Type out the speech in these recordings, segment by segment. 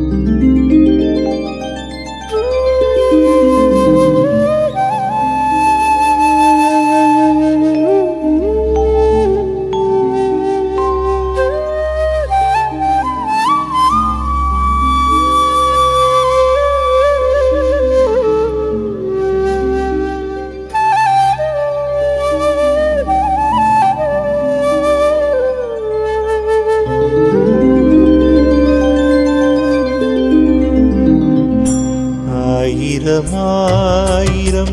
ആയിരമായിരം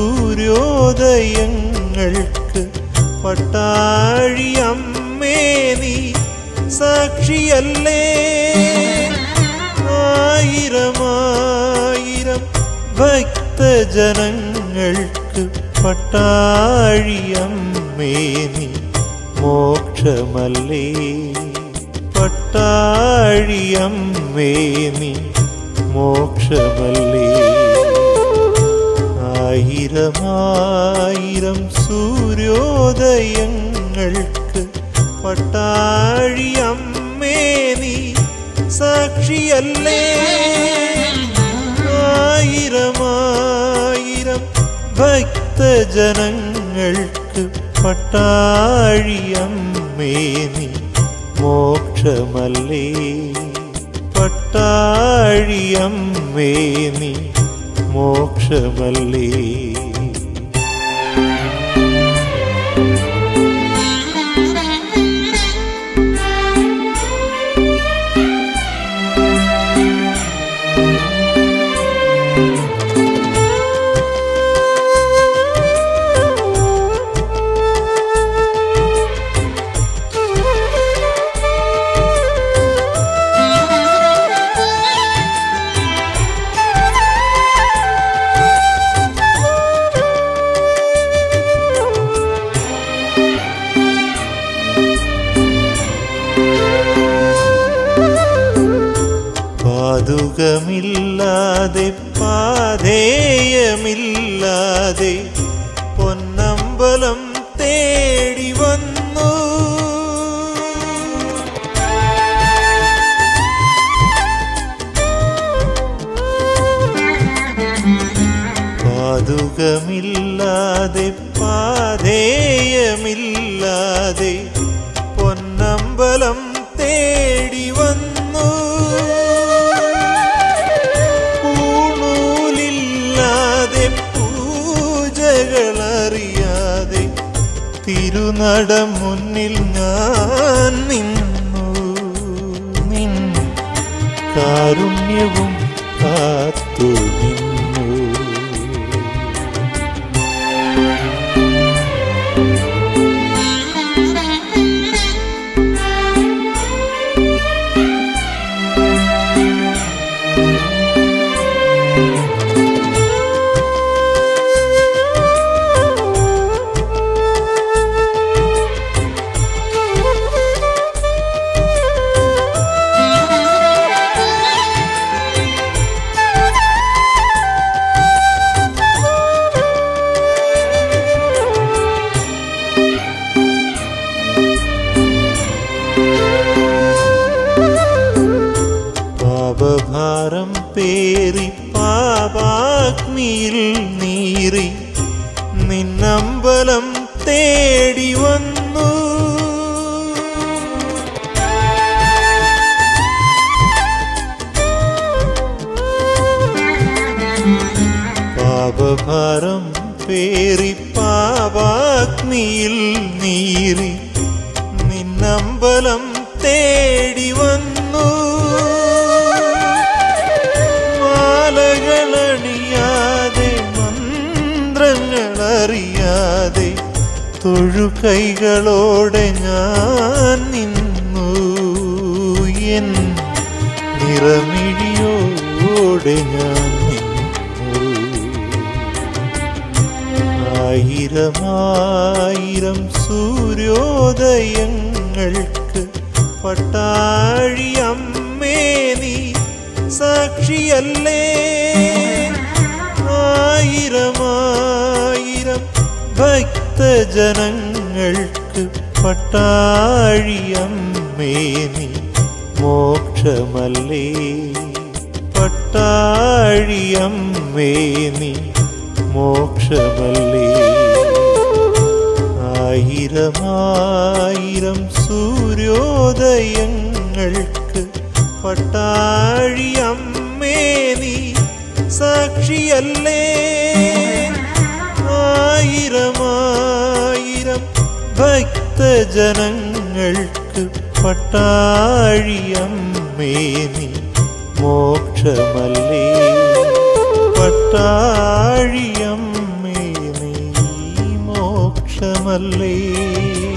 സൂര്യോദയങ്ങൾക്ക് പട്ടാഴി അമ്മേ നീ സാക്ഷിയല്ലേ ആയിരമായിരം ഭക്തജനങ്ങൾക്ക് പട്ടാഴി അമ്മേ നീ മോക്ഷമല്ലേ പട്ടാഴി അമ്മേ നീ മോക്ഷമല്ലേ ആയിരമായിരം സൂര്യോദയങ്ങൾക്ക് പട്ടാഴി അമ്മേ നീ സാക്ഷിയല്ലേ ആയിരമായിരം ഭക്തജനങ്ങൾക്ക് പട്ടാഴി അമ്മേ നീ മോക്ഷമല്ലേ പട്ടാഴി അമ്മേ നീ മോക്ഷമല്ലേ പാതുകമില്ലാതെ പാധേയമില്ലാതെ പൊന്നമ്പലം തേടി വന്നു പാതുകമില്ലാതെ പാധേയമില്ലാതെ പൊന്നമ്പലം തേടി വന്നു പൂണൂലില്ലാതെ പൂജകളറിയാതെ തിരുനട മുന്നിൽ ഞാൻ നിന്നു നിൻ കാരുണ്യവും കാത്തു നിന്നു പാപഭാരം പേറി പാപാഗ്നിയിൽ നീറി നിന്നമ്പലം തേടി വന്നു പാപഭാരം പേറി പാപാഗ്നിയിൽ നീറി നിന്നമ്പലം തേടി വന്നു മാലകളണിയാതെ മന്ത്രങ്ങളറിയാതെ തൊഴുകൈകളോടെ ഞാൻ നിന്നു എൻ നിറമിഴിയോടെ ഞാൻ നിന്നു ആയിരമായിരം സൂര്യോദയങ്ങൾക്ക് പട്ടാഴി അമ്മേ നീ സാക്ഷിയല്ലേ ആയിരമായിരം ഭക്തജനങ്ങൾക്ക് പട്ടാഴി അമ്മേ നീ മോക്ഷമല്ലേ പട്ടാഴിയമ്മേ നീ മോക്ഷമല്ലേ ആയിരമായിരം സൂര്യോദയങ്ങൾക്ക് പട്ടാഴിയമ്മേ നീ സാക്ഷിയല്ലേ ആയിരമായിരം ഭക്തജനങ്ങൾക്ക് പട്ടാഴിയമ്മേ നീ മോക്ഷമല്ലേ പട്ടാഴിയമ്മേ നീ മോക്ഷമല്ലേ